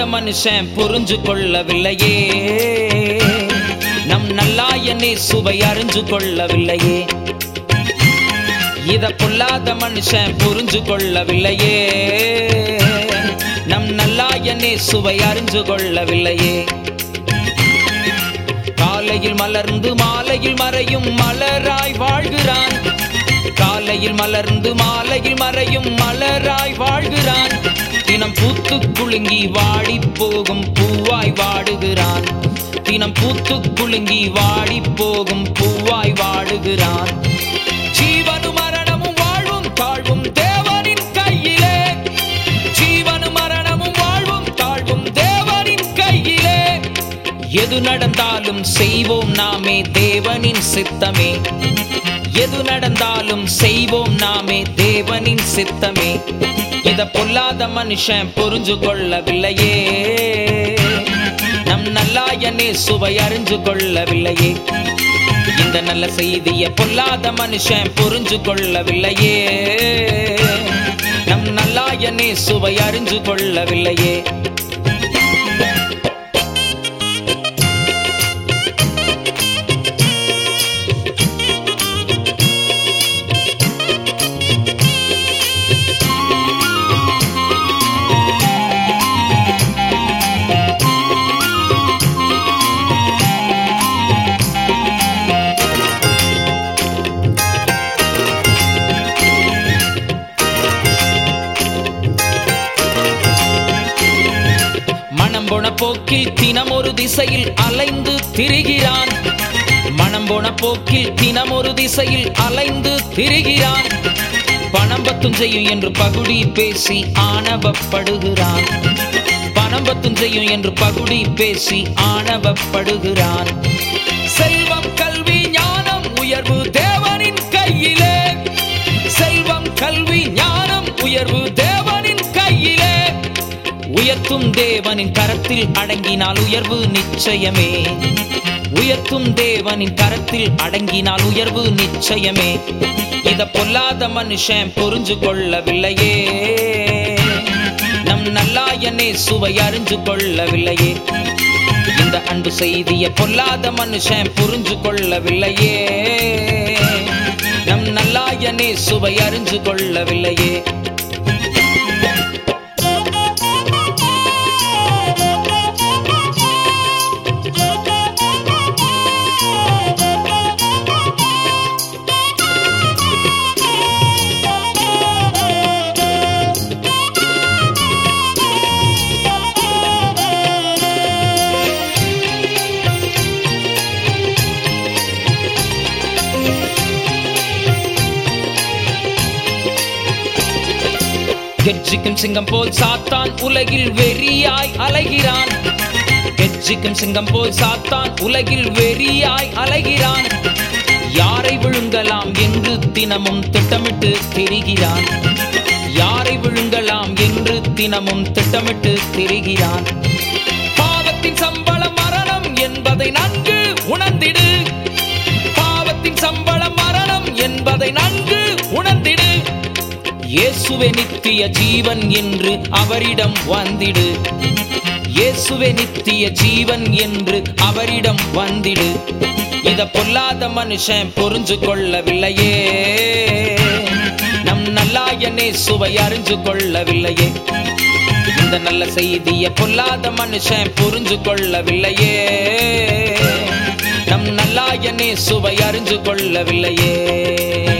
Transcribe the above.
மனுஷன் புரிஞ்சு கொள்ளவில்லையே நம் நல்லாயனே சுவை அறிஞ்சு கொள்ளவில்லையே இத பொல்லாத மனுஷன் புரிஞ்சு கொள்ளவில்லையே நம் நல்லாயனே சுவை அறிஞ்சு கொள்ளவில்லையே காலையில் மலர்ந்து மாலையில் மறையும் மலராய் வாழ்கிறான் காலையில் மலர்ந்து மாலையில் மறையும் மலராய் வாழ்கிறான் தினம் பூத்து குலுங்கி வாடி போகும் பூவாய் வாடுகிறான் தினம் பூத்து குலுங்கி வாடி போகும் பூவாய் வாடுகிறான் ஜீவனு மரணமும் வாழ்வும் தாழ்வும் தேவனின் கையிலே ஜீவனு மரணமும் வாழ்வும் தாழ்வும் தேவனின் கையிலே எது நடந்தாலும் செய்வோம் நாமே தேவனின் சித்தமே எது நடந்தாலும் செய்வோம் நாமே தேவனின் சித்தமே இத பொல்லாத மனுஷன் புரிஞ்சு கொள்ளவில்லையே நம் நல்லாயனே சுவை அறிஞ்சு கொள்ளவில்லையே இந்த நல்ல செய்திய பொல்லாத மனுஷன் புரிஞ்சு கொள்ளவில்லையே நம் நல்லாயனே சுவை அறிஞ்சு கொள்ளவில்லையே மனம் போன போக்கில் தினம் ஒரு திசையில் அலைந்து திரிகிறான் மனம் போன போக்கில் தினம் ஒரு திசையில் அலைந்து திரிகிறான் பணம் பத்தும் செய்யும் என்று பகுடி பேசி ஆணவப்படுகிறான் பணம் பத்தும் செய்யும் என்று பகுடி பேசி ஆணவப்படுகிறான் செல்வம் கல்வி ஞானம் உயர்வு தேவனின் கையிலே செல்வம் கல்வி ஞானம் உயர்வு தேவனின் கையிலே உயர்த்தும் தேவனின் கரத்தில் அடங்கினால் உயர்வு நிச்சயமே உயர்த்தும் தேவனின் கரத்தில் அடங்கினால் உயர்வு நிச்சயமே இத பொல்லாத மனுஷன் புரிஞ்சு கொள்ளவில்லையே நம் நல்லாயனே சுவை அறிஞ்சு கொள்ளவில்லையே இந்த அன்பு செய்திய பொல்லாத மனுஷன் புரிஞ்சு கொள்ளவில்லையே நம் நல்லாயனே சுவை அறிஞ்சு கொள்ளவில்லையே கெர்ச்சிக்கும் சிங்கம் போல் சாத்தான் உலகில் வெறியாய் அலைகிறான் கெர்ச்சிக்கும் சிங்கம் போல் சாத்தான் உலகில் வெறியாய் அலைகிறான் யாரை விழுங்கலாம் என்று தினமும் திட்டமிட்டு திரிகிறான் யாரை விழுங்கலாம் என்று தினமும் திட்டமிட்டு திரிகிறான் பாவத்தின் சம்பளம் மரணம் என்பதை நன்கு உணர்ந்திடு பாவத்தின் சம்பளம் மரணம் என்பதை நன்கு உணர்ந்திடு இயேசுவே நித்திய ஜீவன் என்று அவரிடம் வந்திடு இயேசுவே நித்திய ஜீவன் என்று அவரிடம் வந்திடு இத பொல்லாத மனுஷன் புரிஞ்சு கொள்ளவில்லையே நம் நல்லாயனே சுவை அறிஞ்சு கொள்ளவில்லையே இந்த நல்ல செய்திய பொல்லாத மனுஷன் புரிஞ்சு கொள்ளவில்லையே நம் நல்லாயனே சுவை அறிஞ்சு கொள்ளவில்லையே